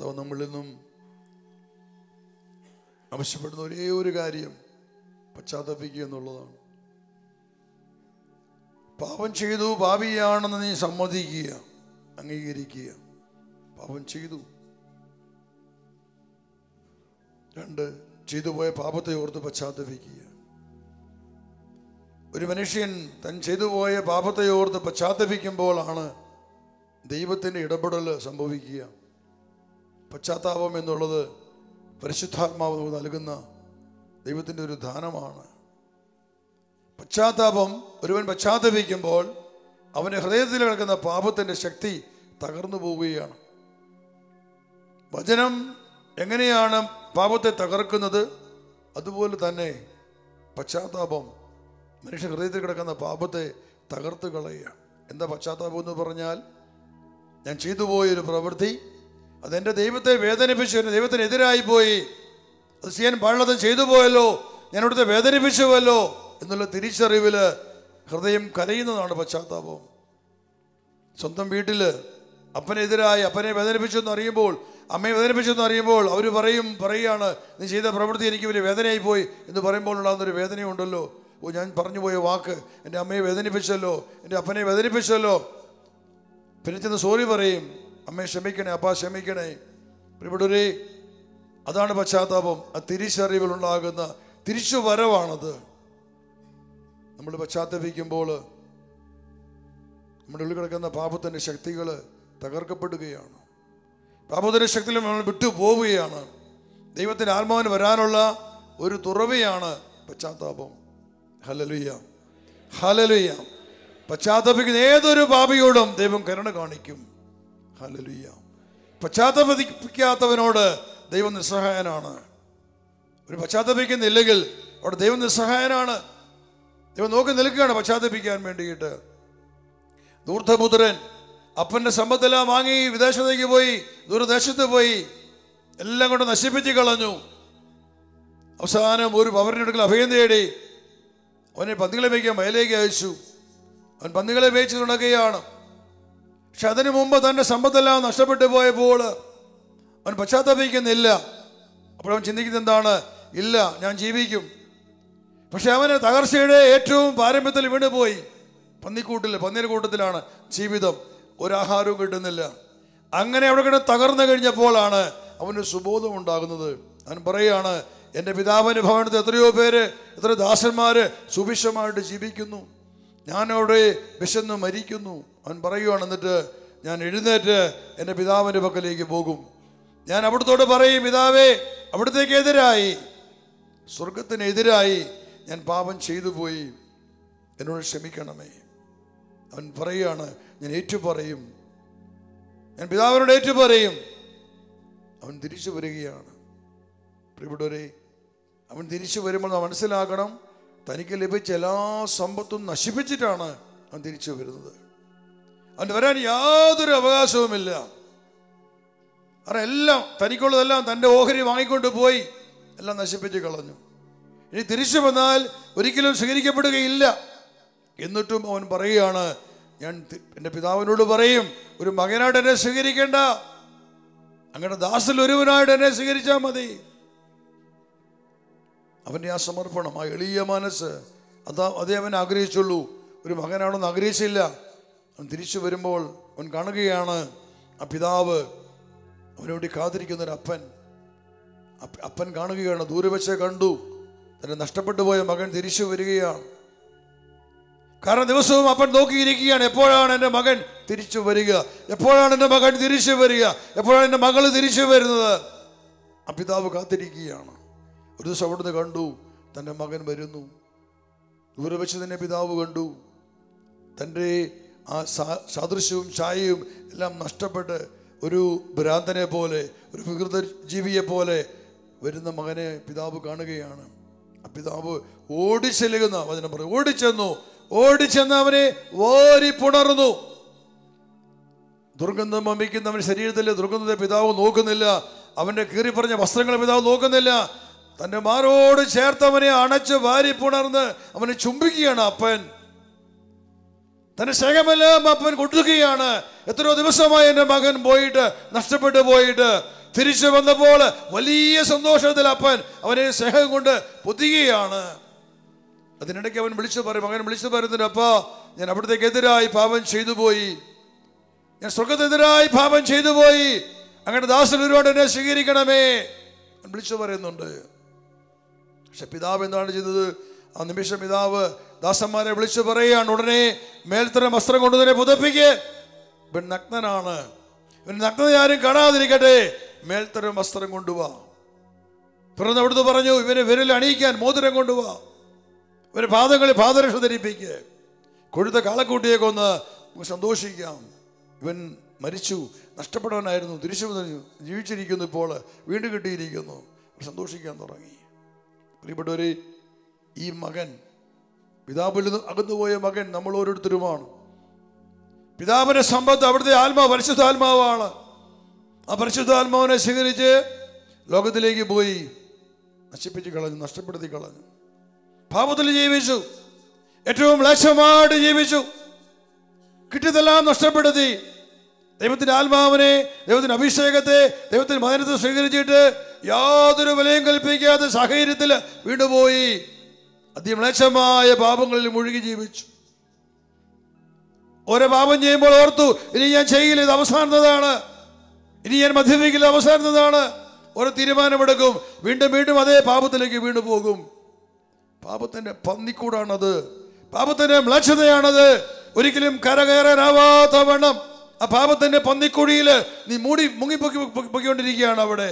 കർത്താവ് നമ്മളിൽ നിന്നും ആവശ്യപ്പെടുന്ന ഒരേ ഒരു കാര്യം പശ്ചാത്തപിക്കുക എന്നുള്ളതാണ് പാപം ചെയ്തു പാപിയാണെന്ന് നീ സമ്മതിക്കുക അംഗീകരിക്കുക പാപം ചെയ്തു രണ്ട് ചെയ്തു പോയ പാപത്തെ ഓർത്ത് പശ്ചാത്തപിക്കുക ഒരു മനുഷ്യൻ താൻ ചെയ്തു പോയ പാപത്തെ ഓർത്ത് പശ്ചാത്തപിക്കുമ്പോഴാണ് ദൈവത്തിൻ്റെ ഇടപെടൽ സംഭവിക്കുക പശ്ചാത്താപം എന്നുള്ളത് പരിശുദ്ധാത്മാവ് നമുക്ക് നൽകുന്ന ദൈവത്തിൻ്റെ ഒരു ദാനമാണ് പശ്ചാത്താപം ഒരുവൻ പശ്ചാത്തപിക്കുമ്പോൾ അവൻ്റെ ഹൃദയത്തിൽ കിടക്കുന്ന പാപത്തിൻ്റെ ശക്തി തകർന്നു പോവുകയാണ് വചനം എങ്ങനെയാണ് പാപത്തെ തകർക്കുന്നത് അതുപോലെ തന്നെ പശ്ചാത്താപം മനുഷ്യ ഹൃദയത്തിൽ കിടക്കുന്ന പാപത്തെ തകർത്ത് കളയുക എന്താ പശ്ചാത്താപം എന്ന് പറഞ്ഞാൽ ഞാൻ ചെയ്തു പോയൊരു പ്രവൃത്തി അതെൻ്റെ ദൈവത്തെ വേദനിപ്പിച്ചു എൻ്റെ ദൈവത്തിനെതിരായി പോയി അത് ചെയ്യാൻ പാടുള്ളത് ചെയ്തു പോയല്ലോ ഞാൻ അവിടുത്തെ വേദനിപ്പിച്ചുവല്ലോ എന്നുള്ള തിരിച്ചറിവിൽ ഹൃദയം കരയുന്നതാണ് പശ്ചാത്താപം സ്വന്തം വീട്ടിൽ അപ്പനെതിരായി അപ്പനെ വേദനിപ്പിച്ചു എന്ന് അറിയുമ്പോൾ അമ്മയെ വേദനിപ്പിച്ചു എന്ന് അറിയുമ്പോൾ അവർ പറയും പറയുകയാണ് നീ ചെയ്ത പ്രവൃത്തി എനിക്ക് വലിയ വേദനയായി പോയി എന്ന് പറയുമ്പോൾ ഉണ്ടാകുന്നൊരു വേദനയുണ്ടല്ലോ ഓ ഞാൻ പറഞ്ഞു പോയ വാക്ക് എൻ്റെ അമ്മയെ വേദനിപ്പിച്ചല്ലോ എൻ്റെ അപ്പനെ വേദനിപ്പിച്ചല്ലോ പിന്നെ ചെന്ന് സോറി പറയും അമ്മയെ ക്ഷമിക്കണേ അപ്പാ ക്ഷമിക്കണേ പ്രിയപ്പെട്ടവരെ അതാണ് പശ്ചാത്താപം ആ തിരിച്ചറിവിൽ ഉണ്ടാകുന്ന തിരിച്ചു വരവാണത് നമ്മൾ പശ്ചാത്തപിക്കുമ്പോൾ നമ്മുടെ ഉള്ളിൽ കിടക്കുന്ന പാപത്തിൻ്റെ ശക്തികൾ തകർക്കപ്പെടുകയാണ് പാപത്തിൻ്റെ ശക്തിയിൽ നമ്മൾ വിട്ടു പോവുകയാണ് ദൈവത്തിൻ്റെ ആത്മാവിന് വരാനുള്ള ഒരു തുറവിയാണ് പശ്ചാത്താപം ഹലലുയ്യ ഹലലുയ്യ പശ്ചാത്തപിക്കുന്ന ഏതൊരു പാപിയോടും ദൈവം കരുണ കാണിക്കും ഹലലുയ്യ പശ്ചാത്തപിക്കാത്തവനോട് ദൈവം നിസ്സഹായനാണ് ഒരു പശ്ചാത്തപിക്കുന്നില്ലെങ്കിൽ അവിടെ ദൈവം നിസ്സഹായനാണ് ദൈവം നോക്കി നിൽക്കുകയാണ് പശ്ചാത്തപിക്കാൻ വേണ്ടിയിട്ട് ദൂർദ്ധപുത്രൻ അപ്പൻ്റെ സമ്പത്തെല്ലാം വാങ്ങി വിദേശത്തേക്ക് പോയി ദൂരദേശത്ത് പോയി എല്ലാം കൊണ്ട് നശിപ്പിച്ച് കളഞ്ഞു അവസാനം ഒരു പവറിനടുക്കൽ അഭയം തേടി അവനെ പന്നികളെ മേയ്ക്കാൻ വയലേക്ക് അയച്ചു അവൻ പന്നികളെ മേയിച്ചു നടക്കുകയാണ് പക്ഷെ അതിനു മുമ്പ് തൻ്റെ സമ്പത്തെല്ലാം നഷ്ടപ്പെട്ടു പോയപ്പോൾ അവൻ പശ്ചാത്തപിക്കുന്നില്ല അപ്പോൾ അവൻ ചിന്തിക്കുന്നത് എന്താണ് ഇല്ല ഞാൻ ജീവിക്കും പക്ഷെ അവന് തകർച്ചയുടെ ഏറ്റവും പാരമ്യത്തിൽ വീണുപോയി പന്നിക്കൂട്ടിൽ പന്നിയുടെ കൂട്ടത്തിലാണ് ജീവിതം ഒരാഹാരവും കിട്ടുന്നില്ല അങ്ങനെ അവിടെ കിടന്ന് തകർന്നു കഴിഞ്ഞപ്പോഴാണ് അവന് സുബോധം ഉണ്ടാകുന്നത് അവൻ പറയുകയാണ് എൻ്റെ പിതാവിൻ്റെ ഭവനത്തിൽ എത്രയോ പേര് എത്ര ദാസന്മാര് സുഭിക്ഷമായിട്ട് ജീവിക്കുന്നു ഞാൻ അവിടെ വിശന്ന് മരിക്കുന്നു അവൻ പറയുകയാണ് എന്നിട്ട് ഞാൻ എഴുന്നേറ്റ് എൻ്റെ പിതാവിൻ്റെ പക്കലേക്ക് പോകും ഞാൻ അവിടുത്തോട് പറയും പിതാവേ അവിടത്തേക്ക് എതിരായി സ്വർഗത്തിനെതിരായി ഞാൻ പാപം ചെയ്തു പോയി എന്നോട് ക്ഷമിക്കണമേ അവൻ പറയുകയാണ് ഞാൻ ഏറ്റു പറയും ഞാൻ പിതാവിനോട് ഏറ്റു പറയും അവൻ തിരിച്ചു വരികയാണ് പ്രിയപ്പെട്ടവരെ അവൻ തിരിച്ചു വരുമ്പോൾ നാം മനസ്സിലാക്കണം തനിക്ക് ലഭിച്ച എല്ലാ സമ്പത്തും നശിപ്പിച്ചിട്ടാണ് അവൻ തിരിച്ചു വരുന്നത് അവൻ വരാൻ യാതൊരു അവകാശവുമില്ല കാരണം എല്ലാം തനിക്കുള്ളതെല്ലാം തൻ്റെ ഓഹരി വാങ്ങിക്കൊണ്ട് പോയി എല്ലാം നശിപ്പിച്ച് കളഞ്ഞു ഇനി തിരിച്ചു വന്നാൽ ഒരിക്കലും സ്വീകരിക്കപ്പെടുകയില്ല എന്നിട്ടും അവൻ പറയുകയാണ് ഞാൻ തി- എൻ്റെ പിതാവിനോട് പറയും ഒരു മകനായിട്ട് എന്നെ സ്വീകരിക്കേണ്ട അങ്ങനെ ദാസിൽ ഒരുവനായിട്ട് എന്നെ സ്വീകരിച്ചാൽ മതി അവൻ്റെ ആ സമർപ്പണം ആ എളിയ മനസ്സ് അതാ അതേ അവൻ ആഗ്രഹിച്ചുള്ളൂ ഒരു മകനാണെന്ന് ആഗ്രഹിച്ചില്ല അവൻ തിരിച്ചു വരുമ്പോൾ അവൻ കാണുകയാണ് ആ പിതാവ് അവന് വേണ്ടി കാത്തിരിക്കുന്ന ഒരു അപ്പൻ അപ്പ- അപ്പൻ കാണുകയാണ് ദൂരെ വെച്ച് കണ്ടു തന്റെ നഷ്ടപ്പെട്ടു പോയ മകൻ തിരിച്ചു വരികയാണ് കാരണം ദിവസവും അപ്പൻ നോക്കിയിരിക്കുകയാണ് എപ്പോഴാണ് എൻ്റെ മകൻ തിരിച്ചു വരിക എപ്പോഴാണ് എൻ്റെ മകൻ തിരിച്ചു വരിക എപ്പോഴാണ് എൻ്റെ മകൾ തിരിച്ചു വരുന്നത് ആ പിതാവ് കാത്തിരിക്കുകയാണ് ഒരു ദിവസം അവിടുന്ന് കണ്ടു തൻ്റെ മകൻ വരുന്നു ദൂരെ വെച്ച് തന്നെ പിതാവ് കണ്ടു തൻ്റെ ആ സാ- സാദൃശ്യവും ഛായയും എല്ലാം നഷ്ടപ്പെട്ട് ഒരു ഭ്രാന്തനെ പോലെ ഒരു വികൃത ജീവിയെ പോലെ വരുന്ന മകനെ പിതാവ് കാണുകയാണ് ആ പിതാവ് ഓടിച്ചെല്ലുന്ന വചനം പറയും ഓടിച്ചെന്നു ഓടിച്ചെന്ന് അവനെ ഓരി പുണർന്നു ദുർഗന്ധം വമിക്കുന്ന അവൻ്റെ ശരീരത്തിലെ ദുർഗന്ധത്തെ പിതാവ് നോക്കുന്നില്ല അവൻ്റെ കീറി പറഞ്ഞ വസ്ത്രങ്ങൾ പിതാവ് നോക്കുന്നില്ല തൻ്റെ മാറോട് ചേർത്ത് അവനെ അണച്ച് വാരി പുണർന്ന് അവനെ ചുംബിക്കുകയാണ് അപ്പൻ തന്റെ സ്നേഹമെല്ലാം അപ്പൻ കൊടുക്കുകയാണ് എത്രയോ ദിവസമായി എൻ്റെ മകൻ പോയിട്ട് നഷ്ടപ്പെട്ടു പോയിട്ട് തിരിച്ചു വന്നപ്പോൾ വലിയ സന്തോഷത്തിൽ അപ്പൻ അവനെ സ്നേഹം കൊണ്ട് പൊതിയുകയാണ് അതിനിടയ്ക്ക് അവൻ വിളിച്ചു പറയും മകൻ വിളിച്ചു പറയുന്നുണ്ട് അപ്പാ ഞാൻ അവിടത്തേക്കെതിരായി പാപം ചെയ്തു പോയി ഞാൻ സ്വർഗത്തിനെതിരായി പാപം ചെയ്തു പോയി അങ്ങനെ ദാസൻ ഒരുപാട് എന്നെ സ്വീകരിക്കണമേ അവൻ വിളിച്ചു പറയുന്നുണ്ട് പക്ഷെ പിതാവ് എന്താണ് ചെയ്തത് ആ നിമിഷം പിതാവ് ദാസന്മാരെ വിളിച്ചു പറയുകയാണ് ഉടനെ മേൽത്തരം വസ്ത്രം കൊണ്ട് തന്നെ പുതപ്പിക്ക് ഇവൻ നഗ്നനാണ് ഇവൻ നഗ്നത ആരും കാണാതിരിക്കട്ടെ മേൽത്തരം വസ്ത്രം കൊണ്ടുവാ തുറന്ന് അവിടുന്ന് പറഞ്ഞു ഇവനെ വിരൽ അണിയിക്കാൻ മോതിരം കൊണ്ടുവാ ഇവരെ പാദങ്ങളിൽ പാദരക്ഷ ധരിപ്പിക്ക് കൊഴുത്ത കാളക്കൂട്ടിയെ കൊന്ന് നമുക്ക് സന്തോഷിക്കാം ഇവൻ മരിച്ചു നഷ്ടപ്പെടാനായിരുന്നു തിരിച്ചു വന്നു ജീവിച്ചിരിക്കുന്നു ഇപ്പോൾ വീണ്ടും കിട്ടിയിരിക്കുന്നു സന്തോഷിക്കാൻ തുടങ്ങി പ്രിയപ്പെട്ടവരെ ഈ മകൻ പിതാവിൽ നിന്ന് അകന്നുപോയ മകൻ നമ്മൾ ഓരോരുത്തരുമാണ് പിതാവിന്റെ സമ്പത്ത് അവിടുത്തെ ആത്മാവ് പരിശുദ്ധാത്മാവാണ് ആ പരിശുദ്ധാത്മാവിനെ സ്വീകരിച്ച് ലോകത്തിലേക്ക് പോയി നശിപ്പിച്ച് കളഞ്ഞു നഷ്ടപ്പെടുത്തി കളഞ്ഞു പാപത്തിൽ ജീവിച്ചു ഏറ്റവും മ്ലേച്ഛമായിട്ട് ജീവിച്ചു കിട്ടിയതെല്ലാം നഷ്ടപ്പെടുത്തി ദൈവത്തിന്റെ ആത്മാവിനെ ദൈവത്തിന്റെ അഭിഷേകത്തെ ദൈവത്തിന്റെ മകനത്തെ സ്വീകരിച്ചിട്ട് യാതൊരു വിലയും കൽപ്പിക്കാത്ത സാഹചര്യത്തിൽ വീണ്ടുപോയി അതിമ്ലേച്ഛമായ പാപങ്ങളിൽ മുഴുകി ജീവിച്ചു ഓരോ പാപം ചെയ്യുമ്പോൾ ഓർത്തു ഇനി ഞാൻ ചെയ്യില്ല ഇത് അവസാനതാണ് ഇനി ഞാൻ മദ്യപിക്കില്ല അവസാനതാണ് ഓരോ തീരുമാനമെടുക്കും വീണ്ടും വീണ്ടും അതേ പാപത്തിലേക്ക് വീണ്ടു പോകും പാപത്തിന്റെ പന്നിക്കൂടാണത് പാപത്തിന്റെ മ്ലേച്ഛതയാണത് ഒരിക്കലും കരകയറാനാവാത്ത വണ്ണം ആ പാപത്തിന്റെ പന്നിക്കുഴിയിൽ നീ മൂടി മുങ്ങിപ്പൊക്കി പൊക്കി- പൊക്കിക്കൊണ്ടിരിക്കുകയാണ് അവിടെ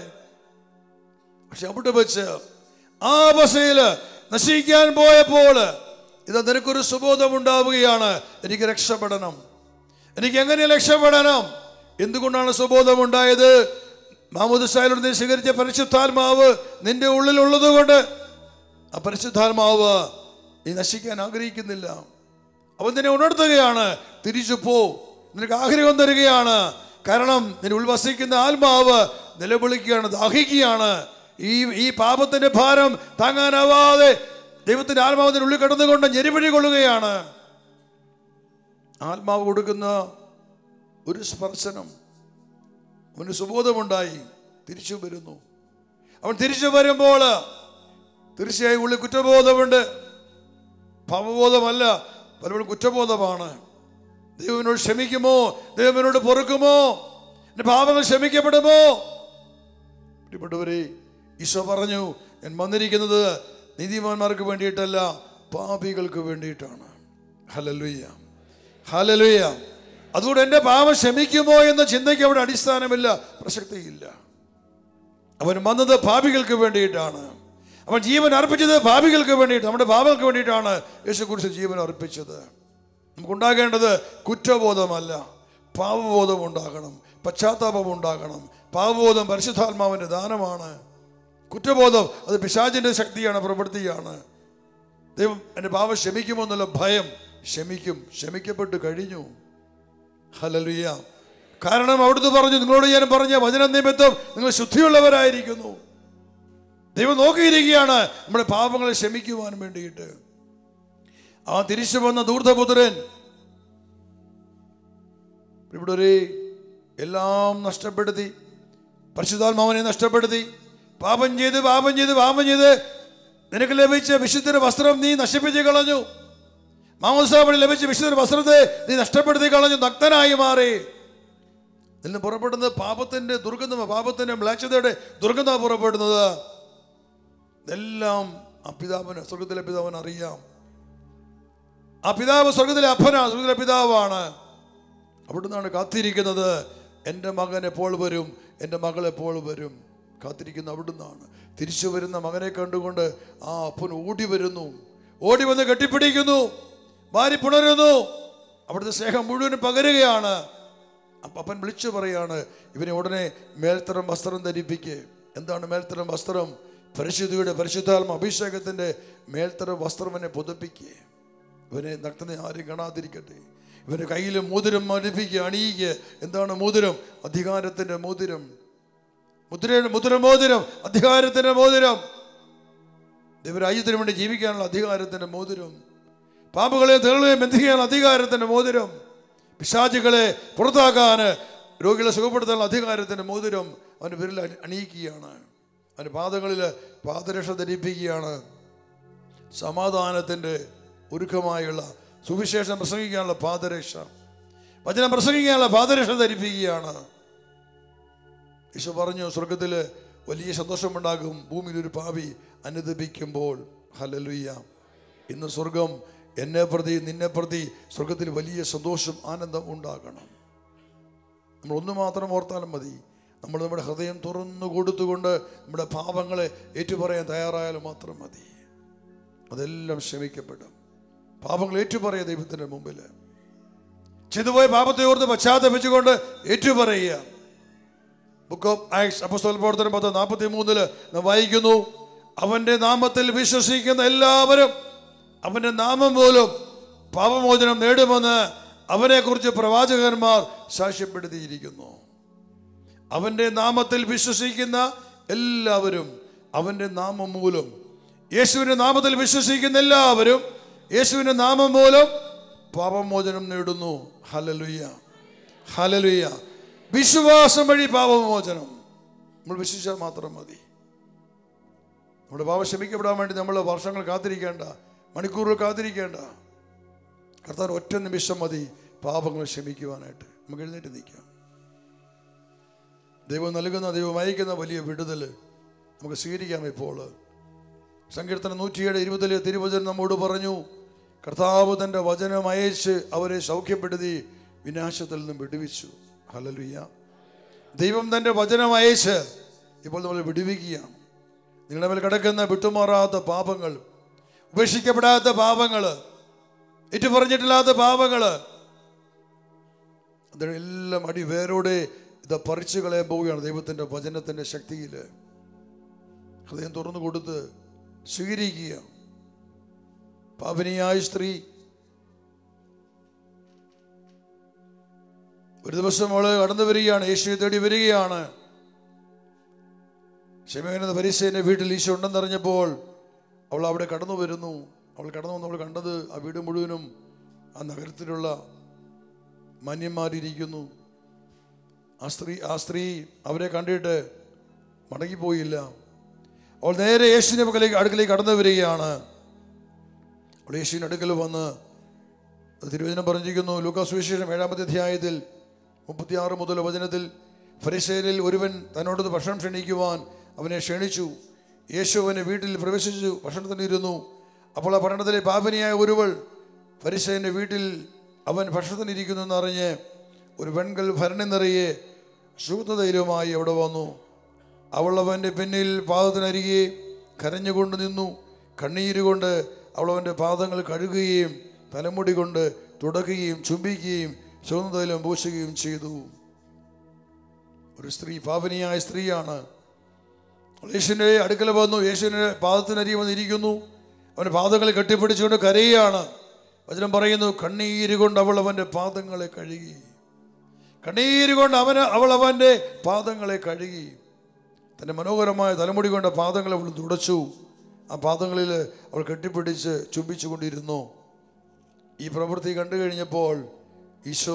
പക്ഷെ അവിടെ വെച്ച് ആ അവസ്ഥയില് നശിക്കാൻ പോയപ്പോൾ ഇത് നിനക്കൊരു സുബോധം ഉണ്ടാവുകയാണ് എനിക്ക് രക്ഷപ്പെടണം എനിക്ക് എങ്ങനെ രക്ഷപ്പെടണം എന്തുകൊണ്ടാണ് സുബോധം ഉണ്ടായത് മാമുദ് നീ സ്വീകരിച്ച പരിശുദ്ധാത്മാവ് നിന്റെ ഉള്ളിലുള്ളത് കൊണ്ട് ആ പരിശുദ്ധാത്മാവ് നീ നശിക്കാൻ ആഗ്രഹിക്കുന്നില്ല അവൻ നിന്നെ ഉണർത്തുകയാണ് തിരിച്ചു പോ നിനക്ക് ആഗ്രഹം തരികയാണ് കാരണം നിന്നെ ഉൾവസിക്കുന്ന ആത്മാവ് നിലവിളിക്കുകയാണ് ദാഹിക്കുകയാണ് ഈ ഈ പാപത്തിന്റെ ഭാരം താങ്ങാനാവാതെ ദൈവത്തിന്റെ ആത്മാവിന്റെ ഉള്ളിൽ കിടന്നുകൊണ്ട് ഞെരിപിഴി കൊള്ളുകയാണ് ആത്മാവ് കൊടുക്കുന്ന ഒരു സ്പർശനം അവന് സുബോധമുണ്ടായി തിരിച്ചു വരുന്നു അവൻ തിരിച്ചു വരുമ്പോൾ തീർച്ചയായും ഉള്ളിൽ കുറ്റബോധമുണ്ട് പാപബോധമല്ല പലപ്പോഴും കുറ്റബോധമാണ് ദൈവനോട് ക്ഷമിക്കുമോ ദൈവനോട് പൊറുക്കുമോ എന്റെ പാപങ്ങൾ ക്ഷമിക്കപ്പെടുമോ പ്രിയപ്പെട്ടവരെ ഈശോ പറഞ്ഞു ഞാൻ വന്നിരിക്കുന്നത് നീതിമാന്മാർക്ക് വേണ്ടിയിട്ടല്ല പാപികൾക്ക് വേണ്ടിയിട്ടാണ് ഹലലുയ്യ ഹലലുയ്യ അതുകൊണ്ട് എൻ്റെ പാപം ക്ഷമിക്കുമോ എന്ന ചിന്തയ്ക്ക് അവിടെ അടിസ്ഥാനമില്ല പ്രസക്തിയില്ല അവൻ വന്നത് പാപികൾക്ക് വേണ്ടിയിട്ടാണ് അവൻ ജീവൻ അർപ്പിച്ചത് പാപികൾക്ക് വേണ്ടിയിട്ട് നമ്മുടെ പാപങ്ങൾക്ക് വേണ്ടിയിട്ടാണ് യേശു കുറിച്ച് ജീവൻ അർപ്പിച്ചത് നമുക്കുണ്ടാകേണ്ടത് കുറ്റബോധമല്ല പാപബോധം ഉണ്ടാകണം പശ്ചാത്താപം ഉണ്ടാകണം പാപബോധം പരിശുദ്ധാത്മാവിൻ്റെ ദാനമാണ് കുറ്റബോധം അത് പിശാചിൻ്റെ ശക്തിയാണ് പ്രവൃത്തിയാണ് ദൈവം എൻ്റെ പാപം ക്ഷമിക്കുമോ എന്നുള്ള ഭയം ക്ഷമിക്കും ക്ഷമിക്കപ്പെട്ട് കഴിഞ്ഞു ഹലലുയ്യ കാരണം അവിടുന്ന് പറഞ്ഞു നിങ്ങളോട് ഞാൻ പറഞ്ഞ വചന നിമിത്തം നിങ്ങൾ ശുദ്ധിയുള്ളവരായിരിക്കുന്നു ദൈവം നോക്കിയിരിക്കുകയാണ് നമ്മുടെ പാപങ്ങളെ ക്ഷമിക്കുവാൻ വേണ്ടിയിട്ട് ആ തിരിച്ചു വന്ന ദൂർധപുത്രൻ ഇവിടെ ഒരു എല്ലാം നഷ്ടപ്പെടുത്തി പരിശുദ്ധാത്മാവിനെ നഷ്ടപ്പെടുത്തി പാപം ചെയ്ത് പാപം ചെയ്ത് പാപം ചെയ്ത് നിനക്ക് ലഭിച്ച വിശുദ്ധ വസ്ത്രം നീ നശിപ്പിച്ച് കളഞ്ഞു മാമോസാവളി ലഭിച്ച വിശുദ്ധ വസ്ത്രത്തെ നീ നഷ്ടപ്പെടുത്തി കളഞ്ഞു നഗ്നനായി മാറി നിന്ന് പുറപ്പെടുന്നത് പാപത്തിന്റെ ദുർഗന്ധം പാപത്തിന്റെ മ്ലേച്ഛതയുടെ ദുർഗന്ധം പുറപ്പെടുന്നത് ഇതെല്ലാം ആ പിതാവിന് സ്വർഗത്തിലെ പിതാവിന് അറിയാം ആ പിതാവ് സ്വർഗത്തിലെ അപ്പനാണ് സ്വർഗത്തിലെ പിതാവാണ് അവിടുന്നാണ് കാത്തിരിക്കുന്നത് എൻ്റെ മകൻ എപ്പോൾ വരും എൻ്റെ മകൾ എപ്പോൾ വരും കാത്തിരിക്കുന്ന അവിടുന്നാണ് തിരിച്ചു വരുന്ന മകനെ കണ്ടുകൊണ്ട് ആ അപ്പൻ ഓടി വരുന്നു ഓടി വന്ന് കെട്ടിപ്പിടിക്കുന്നു വാരി പുണരുന്നു അവിടുത്തെ സ്നേഹം മുഴുവനും പകരുകയാണ് അപ്പ- അപ്പൻ വിളിച്ചു പറയാണ് ഇവനെ ഉടനെ മേൽത്തരം വസ്ത്രം ധരിപ്പിക്ക് എന്താണ് മേൽത്തരം വസ്ത്രം പരിശുദ്ധിയുടെ പരിശുദ്ധാത്മ അഭിഷേകത്തിന്റെ മേൽത്തരം വസ്ത്രം എന്നെ പുതപ്പിക്കുക ഇവനെ നഗ്നത ആരും കാണാതിരിക്കട്ടെ ഇവന്റെ കയ്യിൽ മോതിരം അണിപ്പിക്കുക അണിയിക്കുക എന്താണ് മോതിരം അധികാരത്തിന്റെ മോതിരം മുദ്ര മുദ്ര മോതിരം അധികാരത്തിന്റെ മോതിരം ദൈവരാജ്യത്തിന് വേണ്ടി ജീവിക്കാനുള്ള അധികാരത്തിന്റെ മോതിരം പാമ്പുകളെ തേളുകയും ബന്ധിക്കാനുള്ള അധികാരത്തിന്റെ മോതിരം പിശാചുകളെ പുറത്താക്കാൻ രോഗികളെ സുഖപ്പെടുത്താനുള്ള അധികാരത്തിന്റെ മോതിരം അവൻ്റെ പേരിൽ അണി- അണിയിക്കുകയാണ് അവൻ്റെ പാദങ്ങളിൽ പാദരക്ഷ ധരിപ്പിക്കുകയാണ് സമാധാനത്തിൻ്റെ ഒരുക്കമായുള്ള സുവിശേഷം പ്രസംഗിക്കാനുള്ള പാദരക്ഷ വചനം പ്രസംഗിക്കാനുള്ള പാദരക്ഷ ധരിപ്പിക്കുകയാണ് ഈശോ പറഞ്ഞു സ്വർഗത്തിൽ വലിയ സന്തോഷമുണ്ടാകും ഭൂമിയിൽ ഒരു പാവി അനുദപിക്കുമ്പോൾ ഹലലുയ്യ ഇന്ന് സ്വർഗം എന്നെ പ്രതി നിന്നെ പ്രതി സ്വർഗത്തിൽ വലിയ സന്തോഷം ആനന്ദം ഉണ്ടാകണം നമ്മൾ ഒന്ന് മാത്രം ഓർത്താലും മതി നമ്മൾ നമ്മുടെ ഹൃദയം തുറന്നു കൊടുത്തുകൊണ്ട് നമ്മുടെ പാപങ്ങളെ ഏറ്റുപറയാൻ തയ്യാറായാലും മാത്രം മതി അതെല്ലാം ക്ഷമിക്കപ്പെടും പാപങ്ങൾ ഏറ്റുപറയുക ദൈവത്തിൻ്റെ മുമ്പിൽ ചെയ്തുപോയ പാപത്തെ ഓർത്ത് പശ്ചാത്തപിച്ചുകൊണ്ട് ഏറ്റുപറയുക ബുക്ക് ഓഫ് ആക്സ് അപ്പസ്തോല പ്രവർത്തനം പത്ത് നാൽപ്പത്തി മൂന്നില് നാം വായിക്കുന്നു അവന്റെ നാമത്തിൽ വിശ്വസിക്കുന്ന എല്ലാവരും അവന്റെ നാമം പോലും പാപമോചനം നേടുമെന്ന് അവനെക്കുറിച്ച് പ്രവാചകന്മാർ സാക്ഷ്യപ്പെടുത്തിയിരിക്കുന്നു അവന്റെ നാമത്തിൽ വിശ്വസിക്കുന്ന എല്ലാവരും അവന്റെ നാമം മൂലം യേശുവിന്റെ നാമത്തിൽ വിശ്വസിക്കുന്ന എല്ലാവരും യേശുവിന്റെ നാമം മൂലം പാപമോചനം നേടുന്നു ഹലലുയ്യ ഹലലുയ്യ വിശ്വാസം വഴി പാപമോചനം നമ്മൾ വിശ്വസിച്ചാൽ മാത്രം മതി നമ്മുടെ പാപം ക്ഷമിക്കപ്പെടാൻ വേണ്ടി നമ്മൾ വർഷങ്ങൾ കാത്തിരിക്കേണ്ട മണിക്കൂറുകൾ കാത്തിരിക്കേണ്ട കർത്താൻ ഒറ്റ നിമിഷം മതി പാപങ്ങൾ ക്ഷമിക്കുവാനായിട്ട് നമുക്ക് എഴുന്നേറ്റ് നിൽക്കാം ദൈവം നൽകുന്ന ദൈവം അയക്കുന്ന വലിയ വിടുതൽ നമുക്ക് സ്വീകരിക്കാം ഇപ്പോൾ സങ്കീർത്തനം നൂറ്റിയേഴ് ഇരുപതിലെ തിരുവചനം നമ്മോട് പറഞ്ഞു കർത്താവ് തൻ്റെ വചനം അയച്ച് അവരെ സൗഖ്യപ്പെടുത്തി വിനാശത്തിൽ നിന്നും വിടുവിച്ചു ഹലലുയ്യ ദൈവം തൻ്റെ വചനം അയച്ച് ഇപ്പോൾ നമ്മൾ വിടുവിക്കുകയാണ് നിങ്ങളുടെ മേൽ കിടക്കുന്ന വിട്ടുമാറാത്ത പാപങ്ങൾ ഉപേക്ഷിക്കപ്പെടാത്ത പാപങ്ങൾ ഏറ്റു പറഞ്ഞിട്ടില്ലാത്ത പാപങ്ങൾ അതിനെല്ലാം അടി വേരോടെ ഇത് പറിച്ചു കളയാൻ പോവുകയാണ് ദൈവത്തിൻ്റെ വചനത്തിൻ്റെ ശക്തിയിൽ ഹൃദയം തുറന്നു കൊടുത്ത് സ്വീകരിക്കുക പാപനിയായ സ്ത്രീ ഒരു ദിവസം അവള് കടന്നു വരികയാണ് യേശുവെ തേടി വരികയാണ് ക്ഷമേനെന്ന പരിസേന്റെ വീട്ടിൽ ഈശോ ഉണ്ടെന്നറിഞ്ഞപ്പോൾ അവൾ അവിടെ കടന്നു വരുന്നു അവൾ കടന്നു വന്ന് അവൾ കണ്ടത് ആ വീട് മുഴുവനും ആ നഗരത്തിലുള്ള മാന്യന്മാരിയ്ക്കുന്നു ആ സ്ത്രീ ആ സ്ത്രീ അവരെ കണ്ടിട്ട് മടങ്ങിപ്പോയില്ല അവൾ നേരെ യേശുവിൻ്റെ പക്കലേക്ക് അടുക്കലേക്ക് കടന്നു വരികയാണ് അവൾ യേശുവിൻ്റെ അടുക്കൽ വന്ന് തിരുവചനം പറഞ്ഞിരിക്കുന്നു ലൂക്കാസ് വിശേഷം ഏഴാമത്തെ അധ്യായത്തിൽ മുപ്പത്തിയാറ് മുതൽ വചനത്തിൽ ഫരിസേരിൽ ഒരുവൻ തന്നോട് ഭക്ഷണം ക്ഷണിക്കുവാൻ അവനെ ക്ഷണിച്ചു യേശു അവനെ വീട്ടിൽ പ്രവേശിച്ചു ഭക്ഷണത്തിനിരുന്നു അപ്പോൾ ആ പട്ടണത്തിലെ പാപനിയായ ഒരുവൾ ഫരിസേൻ്റെ വീട്ടിൽ അവൻ ഭക്ഷണത്തിനിരിക്കുന്നു എന്നറിഞ്ഞ് ഒരു വെൺകൽ ഭരണി നിറയെ ശുദ്ധതൈലവുമായി അവിടെ വന്നു അവൾ അവൻ്റെ പിന്നിൽ പാദത്തിനരികെ കരഞ്ഞുകൊണ്ട് നിന്നു കണ്ണീരുകൊണ്ട് അവൾ അവൻ്റെ പാദങ്ങൾ കഴുകുകയും തലമുടി കൊണ്ട് തുടക്കുകയും ചുംബിക്കുകയും ചുവന്നതൈലം പൂശുകയും ചെയ്തു ഒരു സ്ത്രീ പാപനിയായ സ്ത്രീയാണ് അവൾ യേശുവിൻ്റെ അടുക്കൽ വന്നു യേശുവിൻ്റെ പാദത്തിനരികെ വന്നിരിക്കുന്നു അവൻ്റെ പാദങ്ങളെ കെട്ടിപ്പിടിച്ചുകൊണ്ട് കരയുകയാണ് വചനം പറയുന്നു കണ്ണീര് കൊണ്ട് അവൾ അവൻ്റെ പാദങ്ങളെ കഴുകി കണ്ണീര് കൊണ്ട് അവന് അവൾ അവൻ്റെ പാദങ്ങളെ കഴുകി തൻ്റെ മനോഹരമായ തലമുടി കൊണ്ട് പാദങ്ങളെ അവൾ തുടച്ചു ആ പാദങ്ങളിൽ അവൾ കെട്ടിപ്പിടിച്ച് ചുംബിച്ചു കൊണ്ടിരുന്നു ഈ പ്രവൃത്തി കണ്ടു കഴിഞ്ഞപ്പോൾ ഈശോ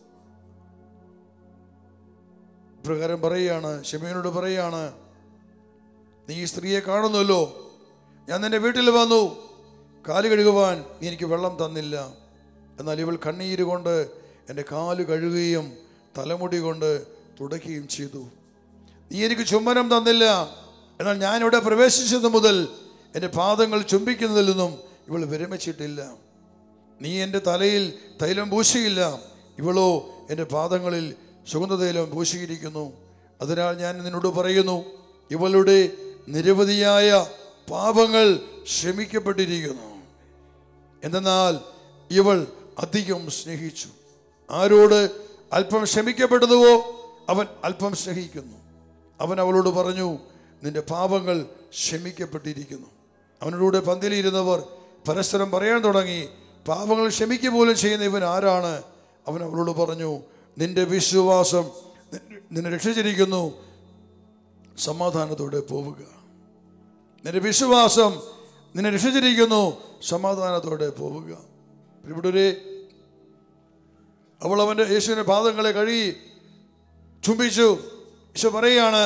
പ്രകാരം പറയുകയാണ് ഷെമീനോട് പറയുകയാണ് നീ ഈ സ്ത്രീയെ കാണുന്നല്ലോ ഞാൻ നിന്റെ വീട്ടിൽ വന്നു കാല് കഴുകുവാൻ നീ എനിക്ക് വെള്ളം തന്നില്ല എന്നാൽ ഇവൾ കണ്ണീര് കൊണ്ട് എൻ്റെ കാല് കഴുകുകയും തലമുടി കൊണ്ട് തുടയ്ക്കുകയും ചെയ്തു നീ എനിക്ക് ചുംബനം തന്നില്ല എന്നാൽ ഞാനിവിടെ പ്രവേശിച്ചത് മുതൽ എൻ്റെ പാദങ്ങൾ ചുംബിക്കുന്നതിൽ നിന്നും ഇവൾ വിരമിച്ചിട്ടില്ല നീ എൻ്റെ തലയിൽ തൈലം പൂശിയില്ല ഇവളോ എൻ്റെ പാദങ്ങളിൽ സുഗന്ധതൈലം പൂശിയിരിക്കുന്നു അതിനാൽ ഞാൻ നിന്നോട് പറയുന്നു ഇവളുടെ നിരവധിയായ പാപങ്ങൾ ക്ഷമിക്കപ്പെട്ടിരിക്കുന്നു എന്തെന്നാൽ ഇവൾ അധികം സ്നേഹിച്ചു ആരോട് അല്പം ക്ഷമിക്കപ്പെടുന്നുവോ അവൻ അല്പം സ്നേഹിക്കുന്നു അവൻ അവളോട് പറഞ്ഞു നിന്റെ പാപങ്ങൾ ക്ഷമിക്കപ്പെട്ടിരിക്കുന്നു അവനോട് പന്തിലിരുന്നവർ പരസ്പരം പറയാൻ തുടങ്ങി പാപങ്ങൾ ക്ഷമിക്കുക പോലും ചെയ്യുന്ന ഇവൻ ആരാണ് അവൻ അവളോട് പറഞ്ഞു നിന്റെ വിശ്വാസം നിന്നെ- നിന്നെ രക്ഷിച്ചിരിക്കുന്നു സമാധാനത്തോടെ പോവുക നിന്റെ വിശ്വാസം നിന്നെ രക്ഷിച്ചിരിക്കുന്നു സമാധാനത്തോടെ പോവുക ഇവിടെ അവൾ അവൻ്റെ യേശുവിൻ്റെ പാദങ്ങളെ കഴുകി ചുംബിച്ചു ഈശോ പറയുകയാണ്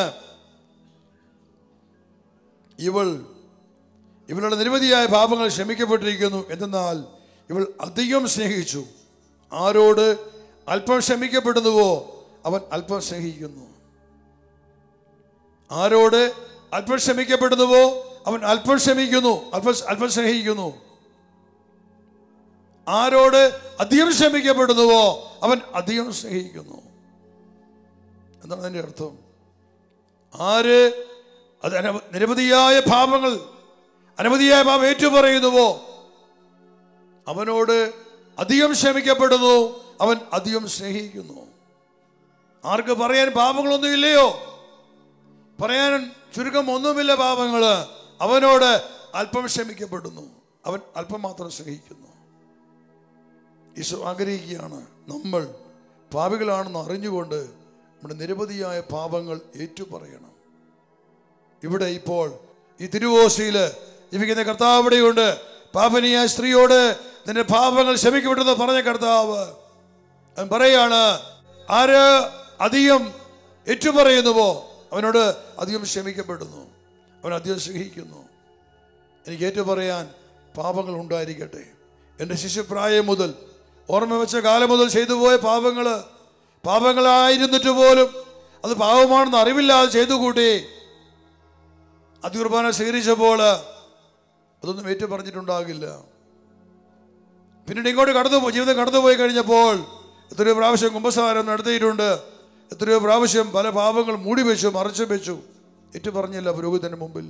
ഇവൾ ഇവളുടെ നിരവധിയായ പാപങ്ങൾ ക്ഷമിക്കപ്പെട്ടിരിക്കുന്നു എന്തെന്നാൽ ഇവൾ അധികം സ്നേഹിച്ചു ആരോട് അല്പം ക്ഷമിക്കപ്പെടുന്നുവോ അവൻ അല്പം സ്നേഹിക്കുന്നു ആരോട് അല്പം ക്ഷമിക്കപ്പെടുന്നുവോ അവൻ അല്പം ക്ഷമിക്കുന്നു അല്പം അല്പം സ്നേഹിക്കുന്നു ആരോട് അധികം ക്ഷമിക്കപ്പെടുന്നുവോ അവൻ അധികം സ്നേഹിക്കുന്നു എന്താണ് അതിൻ്റെ അർത്ഥം ആര് അത് അനവ നിരവധിയായ പാപങ്ങൾ അനവധിയായ പാപം ഏറ്റുപറയുന്നുവോ അവനോട് അധികം ക്ഷമിക്കപ്പെടുന്നു അവൻ അധികം സ്നേഹിക്കുന്നു ആർക്ക് പറയാൻ പാപങ്ങളൊന്നുമില്ലയോ പറയാൻ ചുരുക്കം ഒന്നുമില്ല പാപങ്ങൾ അവനോട് അല്പം ക്ഷമിക്കപ്പെടുന്നു അവൻ അല്പം മാത്രം സ്നേഹിക്കുന്നു ഈശോ ആഗ്രഹിക്കുകയാണ് നമ്മൾ പാപികളാണെന്ന് അറിഞ്ഞുകൊണ്ട് നമ്മുടെ നിരവധിയായ പാപങ്ങൾ ഏറ്റുപറയണം ഇവിടെ ഇപ്പോൾ ഈ തിരുവോശയിൽ ജീവിക്കുന്ന കർത്താവ് ഇവിടെയുണ്ട് പാപനിയായ സ്ത്രീയോട് നിന്റെ പാപങ്ങൾ ക്ഷമിക്കപ്പെട്ടെന്ന് പറഞ്ഞ കർത്താവ് അവൻ പറയാണ് ആര് അധികം ഏറ്റുപറയുന്നുവോ അവനോട് അധികം ക്ഷമിക്കപ്പെടുന്നു അവൻ അധികം സ്നേഹിക്കുന്നു എനിക്ക് ഏറ്റു പറയാൻ പാപങ്ങൾ ഉണ്ടായിരിക്കട്ടെ എൻ്റെ ശിശുപ്രായം മുതൽ ഓർമ്മ വെച്ച കാലം മുതൽ ചെയ്തു പോയ പാപങ്ങൾ പാപങ്ങളായിരുന്നിട്ട് പോലും അത് പാപമാണെന്ന് അറിവില്ലാതെ ചെയ്തു കൂട്ടി അതികുർബാന സ്വീകരിച്ചപ്പോൾ അതൊന്നും ഏറ്റു പറഞ്ഞിട്ടുണ്ടാകില്ല പിന്നീട് ഇങ്ങോട്ട് കടന്നു പോ- ജീവിതം കടന്നുപോയി കഴിഞ്ഞപ്പോൾ എത്രയോ പ്രാവശ്യം കുംഭസാരം നടത്തിയിട്ടുണ്ട് എത്രയോ പ്രാവശ്യം പല പാപങ്ങൾ മൂടി വെച്ചു മറച്ചു വെച്ചു ഏറ്റു പറഞ്ഞില്ല പുരോഹിതന്റെ മുമ്പിൽ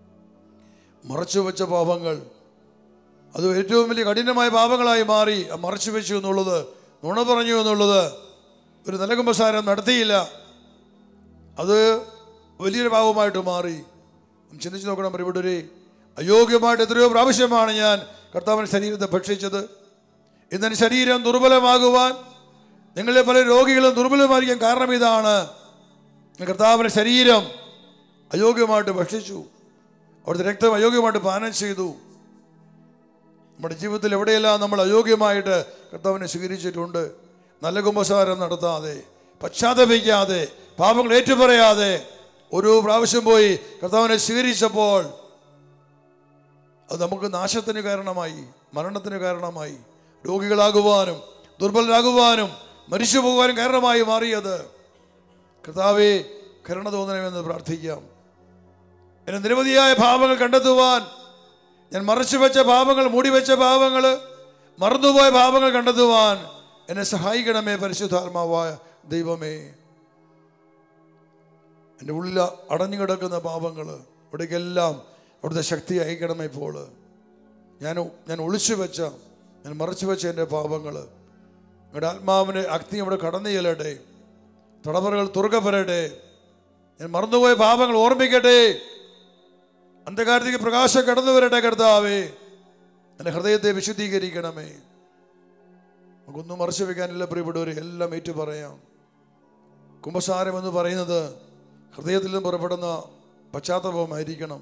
മറച്ചു വെച്ച പാപങ്ങൾ അത് ഏറ്റവും വലിയ കഠിനമായ പാപങ്ങളായി മാറി ആ മറച്ചു വെച്ചു എന്നുള്ളത് നുണ പറഞ്ഞു എന്നുള്ളത് ഒരു നല്ല കുംഭസാരം നടത്തിയില്ല അത് വലിയൊരു പാപമായിട്ട് മാറി ഒന്ന് ചിന്തിച്ച് നോക്കണം പ്രിയപ്പെട്ടവരെ അയോഗ്യമായിട്ട് എത്രയോ പ്രാവശ്യമാണ് ഞാൻ കർത്താവിൻ്റെ ശരീരത്തെ ഭക്ഷിച്ചത് ഇന്നെ ശരീരം ദുർബലമാകുവാൻ നിങ്ങളെ പല രോഗികളും ദുർബലമായിരിക്കാൻ കാരണം ഇതാണ് കർത്താവിൻ്റെ ശരീരം അയോഗ്യമായിട്ട് ഭക്ഷിച്ചു അവിടുത്തെ രക്തം അയോഗ്യമായിട്ട് പാനം ചെയ്തു നമ്മുടെ ജീവിതത്തിൽ എവിടെയെല്ലാം നമ്മൾ അയോഗ്യമായിട്ട് കർത്താവിനെ സ്വീകരിച്ചിട്ടുണ്ട് നല്ല കുമ്പസാരം നടത്താതെ പശ്ചാത്തപിക്കാതെ പാപങ്ങൾ ഏറ്റുപറയാതെ ഓരോ പ്രാവശ്യം പോയി കർത്താവിനെ സ്വീകരിച്ചപ്പോൾ അത് നമുക്ക് നാശത്തിന് കാരണമായി മരണത്തിന് കാരണമായി രോഗികളാകുവാനും ദുർബലരാകുവാനും മരിച്ചു പോകുവാനും കാരണമായി മാറിയത് കർത്താവെ കരുണ തോന്നണമെന്ന് പ്രാർത്ഥിക്കാം എന്നെ നിരവധിയായ പാപങ്ങൾ കണ്ടെത്തുവാൻ ഞാൻ മറച്ചു വെച്ച പാപങ്ങൾ മൂടി വെച്ച പാപങ്ങൾ മറന്നുപോയ പാപങ്ങൾ കണ്ടെത്തുവാൻ എന്നെ സഹായിക്കണമേ പരിശുദ്ധാത്മാവായ ദൈവമേ എൻ്റെ ഉള്ളിൽ അടഞ്ഞു കിടക്കുന്ന പാപങ്ങൾ ഇവിടേക്കെല്ലാം അവിടുത്തെ ശക്തി അയക്കണമേ ഇപ്പോൾ ഞാൻ ഞാൻ ഒളിച്ചു വെച്ച ഞാൻ മറച്ചു വെച്ച എൻ്റെ പാപങ്ങൾ നിങ്ങളുടെ ആത്മാവിൻ്റെ അഗ്നി അവിടെ കടന്നു ചെല്ലട്ടെ തടവറകൾ തുറക്കപ്പെടട്ടെ ഞാൻ മറന്നുപോയ പാപങ്ങൾ ഓർമ്മിക്കട്ടെ അന്ധകാരത്തേക്ക് പ്രകാശം കടന്നു വരട്ടെ കർത്താവേ എൻ്റെ ഹൃദയത്തെ വിശുദ്ധീകരിക്കണമേ നമുക്കൊന്നും മറച്ചു വെക്കാനില്ല പ്രിയപ്പെട്ടവരെ എല്ലാം ഏറ്റു പറയാം കുംഭസാരം എന്ന് പറയുന്നത് ഹൃദയത്തിൽ നിന്ന് പുറപ്പെടുന്ന പശ്ചാത്തലമായിരിക്കണം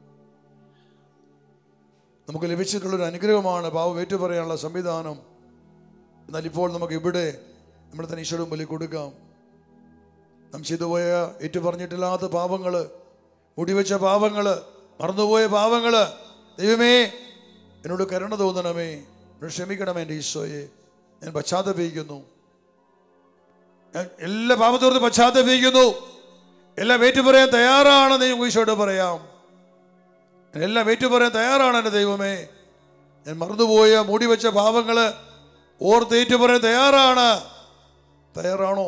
നമുക്ക് ലഭിച്ചിട്ടുള്ളൊരു അനുഗ്രഹമാണ് പാവം ഏറ്റു പറയാനുള്ള സംവിധാനം എന്നാൽ ഇപ്പോൾ നമുക്ക് ഇവിടെ നമ്മൾ തന്നെ ഈശ്വരം ബലി കൊടുക്കാം നാം ചെയ്തുപോയ ഏറ്റു പറഞ്ഞിട്ടില്ലാത്ത പാപങ്ങൾ മുടിവെച്ച പാപങ്ങൾ മറന്നുപോയ പാപങ്ങൾ ദൈവമേ എന്നോട് കരുണ തോന്നണമേ എന്നോട് ക്ഷമിക്കണമേ എൻ്റെ ഈശോയെ ഞാൻ പശ്ചാത്തപിക്കുന്നു ഞാൻ എല്ലാ പാപത്തോർത്ത് പശ്ചാത്തപിക്കുന്നു എല്ലാം ഏറ്റുപറയാൻ തയ്യാറാണ് ദൈവം ഈശോയോട് പറയാം ഞാൻ എല്ലാം ഏറ്റുപറയാൻ തയ്യാറാണ് എൻ്റെ ദൈവമേ ഞാൻ മറന്നുപോയ മൂടി വെച്ച പാപങ്ങൾ ഓർത്ത് ഏറ്റുപറയാൻ തയ്യാറാണ് തയ്യാറാണോ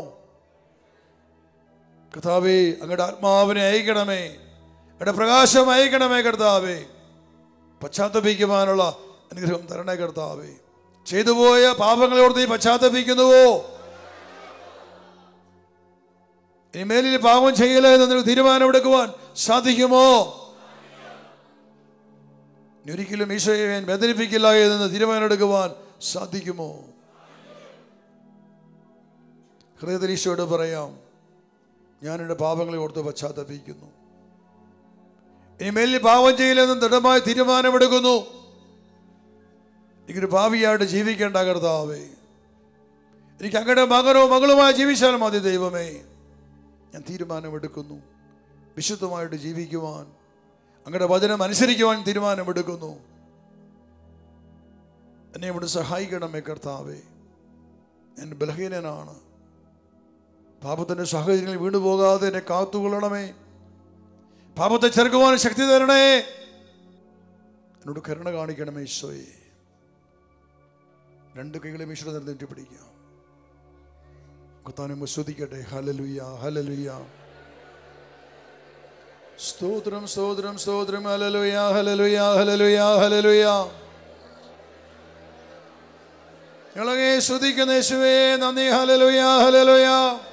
കർത്താവേ അങ്ങയുടെ ആത്മാവിനെ അയക്കണമേ അങ്ങയുടെ പ്രകാശം അയക്കണമേ കർത്താവേ പശ്ചാത്തപിക്കുവാനുള്ള അനുഗ്രഹം തരണേ കർത്താവേ ചെയ്തുപോയ പാപങ്ങളെ ഓർത്ത് നീ പശ്ചാത്തപിക്കുന്നുവോ ഇനിമേലിൽ പാപം ചെയ്യല എന്ന് നിനക്ക് തീരുമാനമെടുക്കുവാൻ സാധിക്കുമോ ഇനി ഒരിക്കലും ഈശോയെ ഞാൻ വേദനിപ്പിക്കില്ല എന്ന് തീരുമാനമെടുക്കുവാൻ സാധിക്കുമോ ഹൃദയത്തിൽ ഈശോയോട് പറയാം ഞാൻ എൻ്റെ പാപങ്ങളെ ഓർത്ത് പശ്ചാത്തപിക്കുന്നു ഇനിമേലിൽ പാപം ചെയ്യില്ലെന്ന് ദൃഢമായ തീരുമാനമെടുക്കുന്നു എനിക്കൊരു ഭാവിയായിട്ട് ജീവിക്കേണ്ട കർത്താവേ എനിക്ക് അങ്ങയുടെ മകനോ മകളുമായി ജീവിച്ചാൽ മതി ദൈവമേ ഞാൻ തീരുമാനമെടുക്കുന്നു വിശുദ്ധമായിട്ട് ജീവിക്കുവാൻ അങ്ങയുടെ വചനം അനുസരിക്കുവാൻ തീരുമാനമെടുക്കുന്നു എന്നെ ഇവിടെ സഹായിക്കണമേ കർത്താവേ ഞാൻ ബലഹീനനാണ് പാപത്തിൻ്റെ സാഹചര്യങ്ങളിൽ വീണു പോകാതെ എന്നെ കാത്തുകൊള്ളണമേ പാപത്തെ ചെറുക്കുവാൻ ശക്തി തരണേ എന്നോട് കരുണ കാണിക്കണമേ ഈശോയെ രണ്ട് കൈകളെ ഈശ്വര നിറഞ്ഞിട്ട് പിടിക്കാം കത്താനും ശ്രദ്ധിക്കട്ടെ ഹലലുയ ഹലലുയ സ്തോത്രം സ്തോത്രം സ്തോത്രം ഹലലുയ ഹലലുയ ഹലലുയ ഹലലുയ ഇളകെ ശ്രദ്ധിക്കുന്ന യേശുവേ നന്ദി ഹലലുയ ഹലലുയ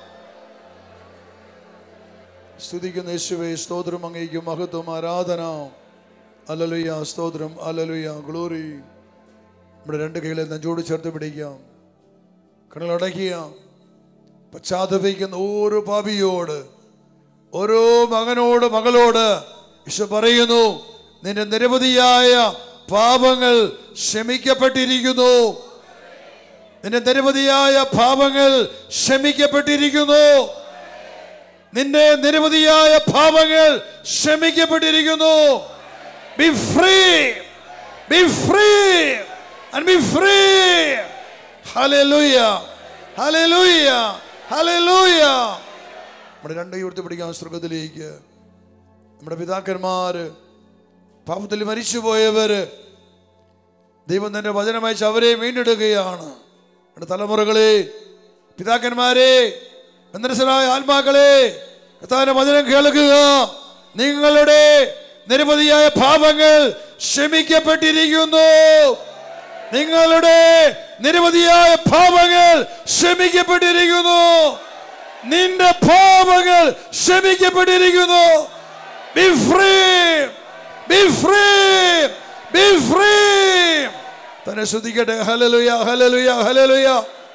സ്തുതിക്കുന്ന യേശുവേ സ്തോത്രം അങ്ങേക്കും മഹത്വം ആരാധന അലലുയ സ്തോത്രം അലലുയ ഗ്ലോറി നമ്മുടെ രണ്ട് കൈകളെ നെഞ്ചോട് ചേർത്ത് പിടിക്കാം കണ്ണുകളടയ്ക്കുക പശ്ചാത്തപിക്കുന്ന ഓരോ പാപിയോട് ഓരോ മകനോട് മകളോട് ഈശോ പറയുന്നു നിന്റെ നിരവധിയായ പാപങ്ങൾ ക്ഷമിക്കപ്പെട്ടിരിക്കുന്നു നിന്റെ നിരവധിയായ പാപങ്ങൾ ക്ഷമിക്കപ്പെട്ടിരിക്കുന്നു നിന്റെ നിരവധിയായ പാപങ്ങൾ ക്ഷമിക്കപ്പെട്ടിരിക്കുന്നു be free be free and be free hallelujah hallelujah hallelujah നമ്മുടെ രണ്ട് ഉയർത്തി പിടിക്കാം സ്വർഗത്തിലേക്ക് നമ്മുടെ പിതാക്കന്മാര് പാപത്തിൽ മരിച്ചുപോയവര് ദൈവം തന്റെ വചനമയച്ച് അവരെ വീണ്ടെടുക്കുകയാണ് നമ്മുടെ തലമുറകളെ പിതാക്കന്മാരെ ബന്ധനസ്ഥരായ ആത്മാക്കളെ കർത്താവിന്റെ വചനം കേൾക്കുക നിങ്ങളുടെ നിരവധിയായ പാപങ്ങൾ ക്ഷമിക്കപ്പെട്ടിരിക്കുന്നു നിങ്ങളുടെ നിരവധിയായ പാപങ്ങൾ ക്ഷമിക്കപ്പെട്ടിരിക്കുന്നു നിന്റെ പാപങ്ങൾ ക്ഷമിക്കപ്പെട്ടിരിക്കുന്നു be free be free be free തന്നെ ശ്രദ്ധിക്കട്ടെ hallelujah hallelujah hallelujah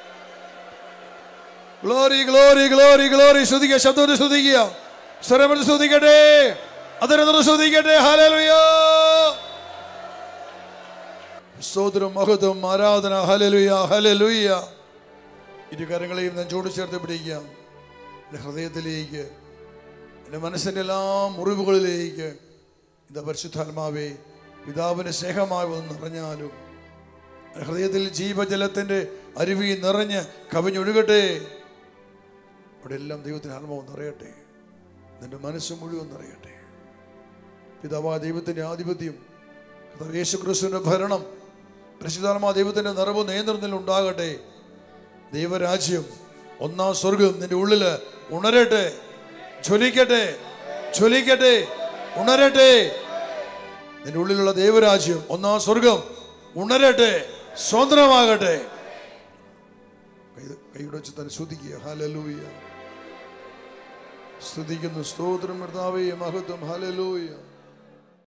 glory glory glory glory ശ്രദ്ധിക്കുക ശബ്ദത്തെ ശ്രദ്ധിക്കുക സ്വരമെന്ന് ശ്രദ്ധിക്കട്ടെ അതിനെ ശ്രദ്ധിക്കട്ടെ ഹലലുയ സ്തോത്രം മഹത്വം ആരാധന ഹലലുയ ഹലലുയ ഇരു കരങ്ങളെയും നെഞ്ചോട് ചേർത്ത് പിടിക്കാം എൻ്റെ ഹൃദയത്തിലേക്ക് എൻ്റെ മനസ്സിൻ്റെ എല്ലാ മുറിവുകളിലേക്ക് ഇതാ പരിശുദ്ധാത്മാവേ പിതാവിൻ്റെ സ്നേഹമായി ഒന്ന് നിറഞ്ഞാലും എൻ്റെ ഹൃദയത്തിൽ ജീവജലത്തിൻ്റെ അരുവി നിറഞ്ഞ് കവിഞ്ഞൊഴുകട്ടെ അവിടെ എല്ലാം ദൈവത്തിൻ്റെ ആത്മാവ് നിറയട്ടെ നിന്റെ മനസ്സ് മുഴുവൻ നിറയട്ടെ പിതാവാ ദൈവത്തിൻ്റെ ആധിപത്യം കർത്താവ് യേശു ക്രിസ്തുവിൻ്റെ ഭരണം പരിശുദ്ധാത്മാ ദൈവത്തിൻ്റെ നിറവ് നിയന്ത്രണത്തിൽ ഉണ്ടാകട്ടെ ദൈവരാജ്യം ഒന്നാം സ്വർഗം നിന്റെ ഉള്ളില് ഉണരട്ടെ ജ്വലിക്കട്ടെ ജ്വലിക്കട്ടെ ഉണരട്ടെ നിന്റെ ഉള്ളിലുള്ള ദൈവരാജ്യം ഒന്നാം സ്വർഗം ഉണരട്ടെ സ്വതന്ത്രമാകട്ടെ കൈ- കൈയുടെ വെച്ച് തന്നെ സ്തുതിക്കുക ഹലലൂയ സ്തുതിക്കുന്നു സ്തോത്രം കർത്താവേ മഹത്വം ഹലലൂയ